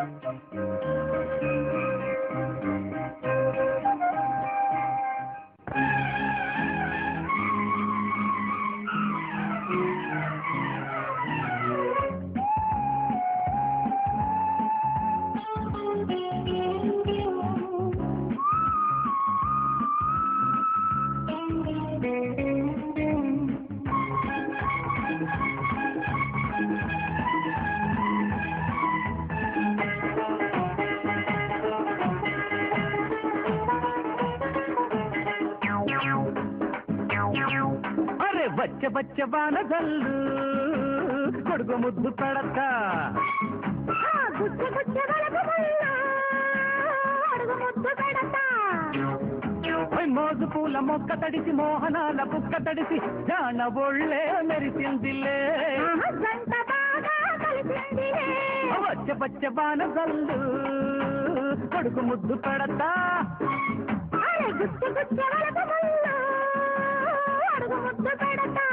అరే బచ్చ బచ్చ బాన జల్లు కొడుకు ముద్దు పెడతా గుచ్చ గుచ్చ వలపు ముళ్ళు అడుగు ముద్దు పెడతా ఓయ్ మోజు పూల మొక్క తడిసి మోహనాల బుక్క తడిసి జాన ఒళ్ళే మెరిసిందిలే ఆహా, జంట బాగా కలిసిందిలే బచ్చ బచ్చ బాన జల్లు కొడుకు ముద్దు పెడతా అరే గుచ్చ గుచ్చ వలపు ముళ్ళు అడుగు ముద్దు పెడతా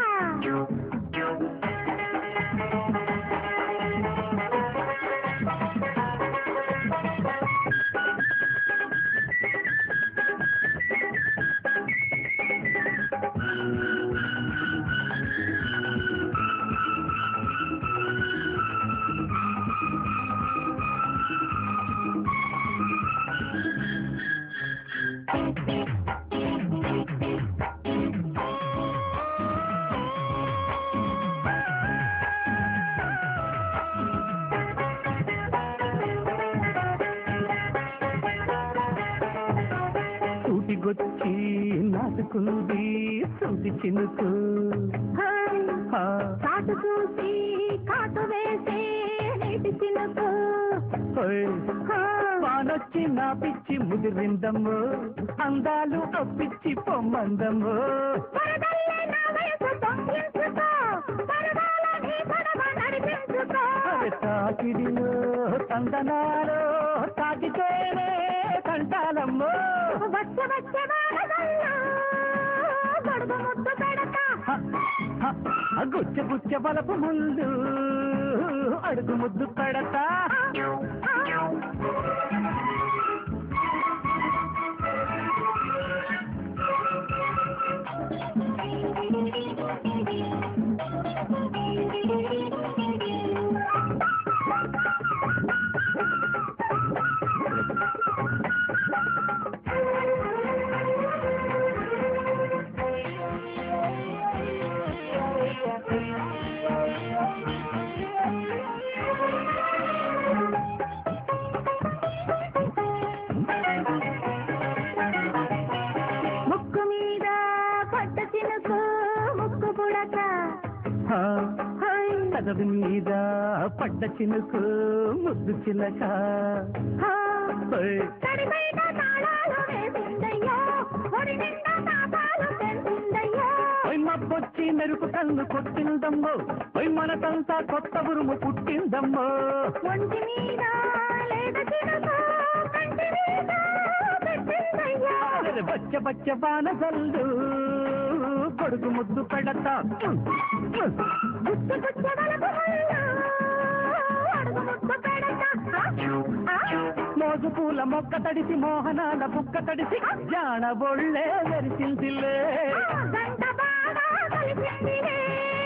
సూటిగొచ్చి నాటుకుంది సూటి చినుకు హాయ్ ఆ, కాటు చూసి కాటు వేసే నీటి చినుకు ఓయ్. హా, వానొచ్చి నా పిచ్చి ముదిరిందమ్మో అందాలు అప్పిచ్చి పొమ్మందమ్మో వరదల్లే నా వయసు దొంగిలించుకో, వరదాల నీ పడవ నడిపించుకో. అరే తాకిడిలో తందనాలో తాకితేనే కంటాలమ్మో వచ్చ వచ్చ వానగల్లో, గొడుగు ముద్దు పెడతా. హ, హ, ఆ గుచ్చ గుచ్చ బలపు ముందు అడుగు ముద్దు పెడతా ఆ, ఆ. ముక్కు మీద పట్ట చినుకు ముక్కు పుడక హ, హై, కదవి మీద పడ్డ చినుకు ముద్దు చిలక హా. ఓయ్. తడి బయట తాళాలు వేసిందయ్యో ఒడి నిండా తాపాలు పెంచిందయ్యో ఓయ్ మబ్బొచ్చి మెరుపు కన్ను కొట్టిందమ్మో ఓయ్ మనకంతా కొత్త ఉరుము పుట్టిందమ్మో ఒంటి మీద లేద చినుకు కంటి మీద పెట్టిందయ్యో అరే బచ్చ బచ్చ బానగల్లు కొడుకు ముద్దు పెడతా గుచ్చి గుచ్చి వలపు ముళ్ళు, అడుగు ముద్దు పెడతా. ఆ, ఆ. మోజు పూల మొక్క తడిసి మోహనాల బుక్క తడిసి జాన బొళ్ళే వెరిసిందిలే గంట బాగా కలిసిందిలే